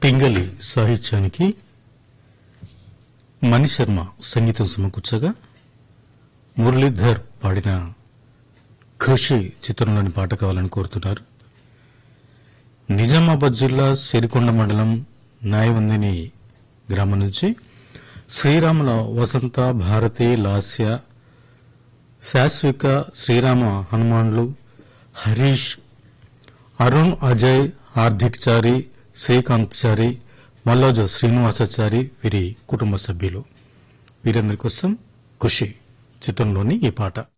పింగళి సాహిత్యానికి మణిశర్మ సంగీతం సమకూర్చగా మురళీధర్ పాడిన కృషి చిత్రంలోని పాట కావాలని కోరుతున్నారు నిజామాబాద్ జిల్లా సిరికొండ మండలం నాయవందిని గ్రామం నుంచి శ్రీరాముల వసంత భారతి లాస్య శాశ్విక శ్రీరామ హనుమాన్లు హరీష్ అరుణ్ అజయ్ హార్దిక్ చారి శ్రీకాంత్ చారి మల్లోజ శ్రీనివాసాచారి వీరి కుటుంబ సభ్యులు వీరందరి కోసం ఖుషి చిత్రంలోని ఈ పాట